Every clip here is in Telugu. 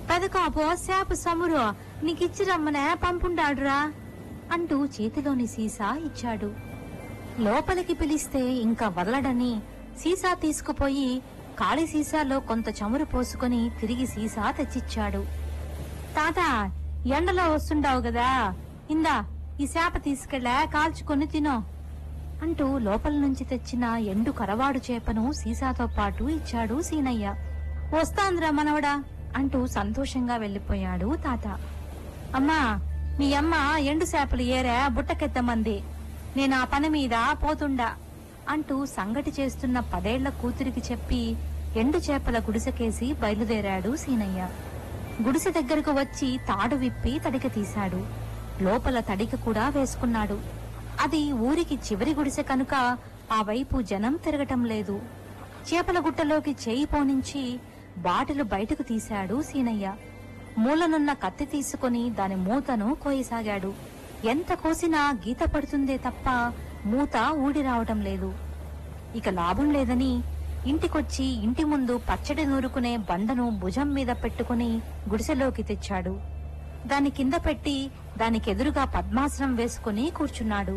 పెదకాపో సేప సమురు నీకిచ్చి రమ్మనే పంపుండాడురా అంటూ చేతిలోని సీసా ఇచ్చాడు లోపలికి పిలిస్తే ఇంకా వదలడని సీసా తీసుకుపోయి ఖాళీ సీసాలో కొంత చమురు పోసుకొని తిరిగి సీసా తెచ్చిచ్చాడు తాత ఎండలో వస్తుండావు కదా ఇందా ఈ శాప తీసుకెళ్ళా కాల్చుకొని తినో అంటూ లోపల నుంచి తెచ్చిన ఎండు కరవాడు చేపను సీసాతో పాటు ఇచ్చాడు సీనయ్య వస్తాంద్రా మనవడా అంటూ సంతోషంగా వెళ్లిపోయాడు తాత అమ్మా మీ అమ్మ ఎండు చేపలు ఏరా బుట్టకెత్తమంది నేను ఆ పని మీద పోతుండా అంటూ సంగటి చేస్తున్న పదేళ్ల కూతురికి చెప్పి ఎండు చేపల గుడిసెకేసి బయలుదేరాడు సీనయ్య గుడిసె దగ్గరకు వచ్చి తాడు విప్పి తడిక తీశాడు లోపల తడిక కూడా వేసుకున్నాడు అది ఊరికి చివరి గుడిసె కనుక ఆ వైపు జనం తిరగటం లేదు చేపల గుట్టలోకి చేయి పోనించి బాటిలు బయటకు తీశాడు సీనయ్య మూలనున్న కత్తి తీసుకుని దాని మూతను కోయసాగాడు ఎంత కోసినా గీత పడుతుందే తప్ప మూత ఊడి రావటం లేదు ఇక లాభం లేదని ఇంటికొచ్చి ఇంటి ముందు పచ్చడి నూరుకునే బండను భుజం మీద పెట్టుకుని గుడిసెలోకి తెచ్చాడు దాని కింద పెట్టి దానికెదురుగా పద్మాసనం వేసుకుని కూర్చున్నాడు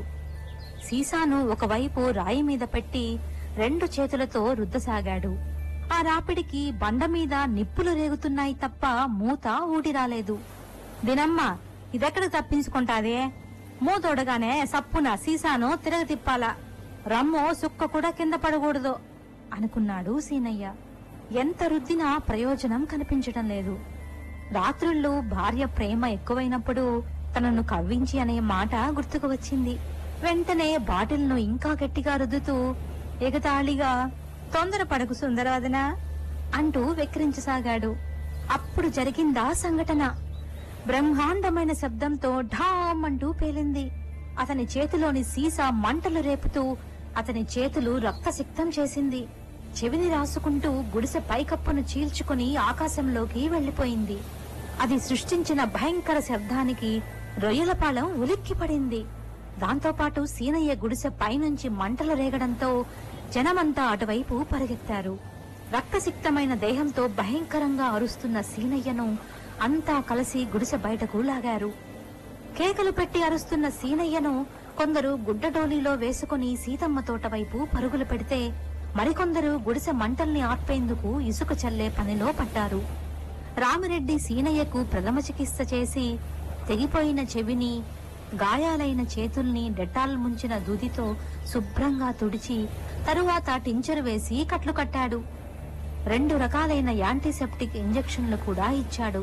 సీసాను ఒకవైపు రాయి మీద పెట్టి రెండు చేతులతో రుద్దసాగాడు ఆ రాపిడికి బండ మీద నిప్పులు రేగుతున్నాయి తప్ప మూత ఊడి రాలేదు దినమ్మ ఇదెక్కడ తప్పించుకుంటాదే మూతోడగానే సప్పున సీసాను తిరగ తిప్పాలా రమ్మో సుక్క కూడా కింద పడకూడదు అనుకున్నాడు సీనయ్య ఎంత రుద్దినా ప్రయోజనం కనిపించటం లేదు రాత్రుళ్ళు భార్య ప్రేమ ఎక్కువైనప్పుడు తనను కవ్వించి అనే మాట గుర్తుకు వచ్చింది వెంటనే బాటిల్ను ఇంకా గట్టిగా రుద్దుతూ ఎగతాళిగా తొందరపడకు సుందరవదన అంటూ వెక్కిరించసాగాడు అప్పుడు జరిగిందా సంఘటన బ్రహ్మాండమైన శబ్దంతో ఢామ్ అంటూ పేలింది అతని చేతిలోని సీసా మంటలు రేపుతూ అతని చేతులు రక్తసిక్తం చేసింది చెవిని రాసుకుంటూ గుడిసె పైకప్పును చీల్చుకుని ఆకాశంలోకి వెళ్లిపోయింది అది సృష్టించిన భయంకర శబ్దానికి రొయ్యలపాలెం ఉలిక్కిపడింది దాంతోపాటు సీనయ్య గుడిసె పైనుంచి మంటలు రేగడంతో జనమంతా అటువైపు పరిగెత్తారు రక్తసిక్తమైన దేహంతో భయంకరంగా అరుస్తున్న సీనయ్యను అంతా కలిసి గుడిసె బయటకు లాగారు కేకలు పెట్టి అరుస్తున్న సీనయ్యను కొందరు గుడ్డడోలీలో వేసుకుని సీతమ్మ తోట వైపు పరుగులు పెడితే మరికొందరు గుడిసె మంటల్ని ఆర్పేందుకు ఇసుక చల్లే పనిలో పడ్డారు రామిరెడ్డి సీనయ్యకు ప్రథమ చికిత్స చేసి తెగిపోయిన చెవిని గాయాలైన చేతుల్ని డెటాల్ ముంచిన దూదితో శుభ్రంగా తుడిచి తరువాత టించర్ వేసి కట్లు కట్టాడు రెండు రకాలైన యాంటీసెప్టిక్ ఇంజెక్షన్లు కూడా ఇచ్చాడు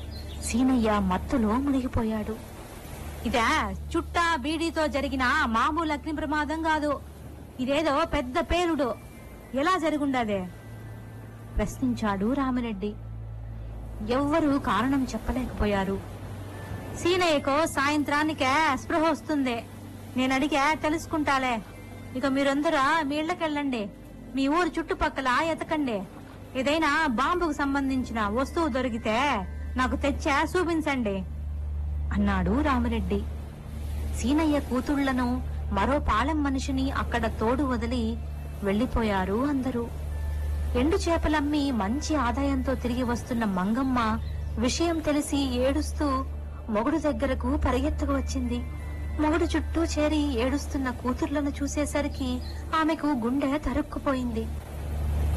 సీనయ్య మత్తులో మునిగిపోయాడు ఇదా చుట్టా బీడీతో జరిగిన మామూలు అగ్ని ప్రమాదం కాదు ఇదేదో పెద్ద పేలుడు ఎలా జరుగుండదే ప్రశ్నించాడు రామిరెడ్డి ఎవ్వరూ కారణం చెప్పలేకపోయారు సీనయ్యకో సాయంత్రానికే స్పృహ వస్తుంది నేను అడిగా తెలుసుకుంటాలే ఇక మీరందరూ మీ ఇళ్ళకెళ్ళండి మీ ఊరు చుట్టుపక్కల ఎతకండి ఏదైనా బాంబుకు సంబంధించిన వస్తువు దొరికితే నాకు తెచ్చా చూపించండి అన్నాడు రామిరెడ్డి సీనయ్య కూతుళ్లను మరో పాలెం మనిషిని అక్కడ తోడు వదిలి వెళ్లిపోయారు అందరూ ఎండు చేపలమ్మి మంచి ఆదాయంతో తిరిగి వస్తున్న మంగమ్మ విషయం తెలిసి ఏడుస్తూ మొగుడు దగ్గరకు పరిగెత్తుకు వచ్చింది మొగుడు చుట్టూ చేరి ఏడుస్తున్న కూతుర్లను చూసేసరికి ఆమెకు గుండె తరుక్కుపోయింది